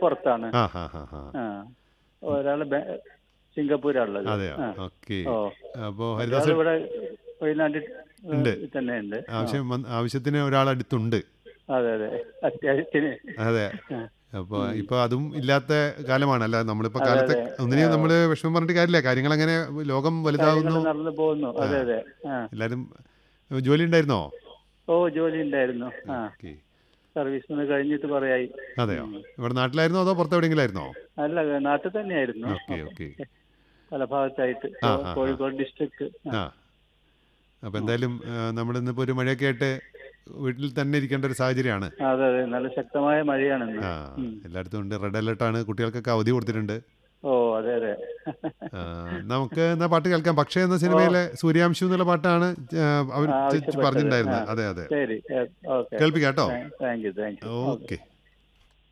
പുറത്താണ് ആ ഹാ ഹാ ഹാ ആ ഒരാള് ബെ- സിംഗപ്പൂരാണുള്ളത് അതെയോ ആ. ഓക്കെ ഓ അപ്പോൾ ഒരാൾ ഹരിദാസ് ഇവിടെ വയനാട്ടിൽ ഉണ്ട്. തന്നെ ഉണ്ട് ആ. ആവശ്യം വന്ന്- ആവശ്യത്തിന് ഒരാൾ അടുത്തുണ്ട് അതെ അതെ അത്യാവശ്യത്തിന് അതെ ആ. അപ്പോൾ ഇപ്പോൾ അതും ഇല്ലാത്ത കാലമാണ് അല്ല നമ്മളിപ്പോൾ അതെ, കാലത്ത് അതെ. ഒന്നിനെയും നമ്മൾ വിഷമം പറഞ്ഞിട്ട് കാര്യമില്ല കാര്യങ്ങൾ അങ്ങനെ ലോകം വലുതാവുന്നു കാര്യങ്ങൾ നടന്നു പോകുന്നു അതെ അതെ ആ എല്ലാവരും ജോലി ഉണ്ടായിരുന്നോ ഓ ജോലി ഉണ്ടായിരുന്നു ആ ഓക്കെ സർവീസ് നിന്ന് കഴിഞ്ഞിട്ട് പറയായി അതെയോ ഇവിടെ നാട്ടിലായിരുന്നോ അതോ പുറത്ത് എവിടെയെങ്കിലും ആയിരുന്നോ അല്ല നാട്ടിൽ തന്നെയായിരുന്നു ഓക്കെ ഓക്കെ പല ഭാഗത്തായിട്ട് ആ, ആ, ആ. കോഴിക്കോട് ഡിസ്ട്രിക്ട് ആ അപ്പോൾ എന്തായാലും നമ്മൾ ഇന്നിപ്പോൾ ഒരു മഴയൊക്കെ ആയിട്ട് വീട്ടിൽ തന്നെ ഇരിക്കേണ്ട ഒരു സാഹചര്യമാണ് അതെ അതെ നല്ല ശക്തമായ മഴയാണ് ഇന്ന് ആ എല്ലായിടത്തും ഉണ്ട് റെഡ് അലർട്ടാണ് കുട്ടികൾക്കൊക്കെ അവധി കൊടുത്തിട്ടുണ്ട് ഓ അതെ അതെ ആ, നമുക്ക് എന്നാ പാട്ട് കേൾക്കാം പക്ഷേ എന്ന സിനിമയിലെ സൂര്യാംശു എന്നുള്ള പാട്ടാണ് ആ, അവർ ആവശ്യപ്പെട്ടത്. പറഞ്ഞിട്ടുണ്ടായിരുന്നത് ആ. അതെ അതെ ശരി ഓക്കെ കേൾപ്പിക്കാം കേട്ടോ thank you thank you okay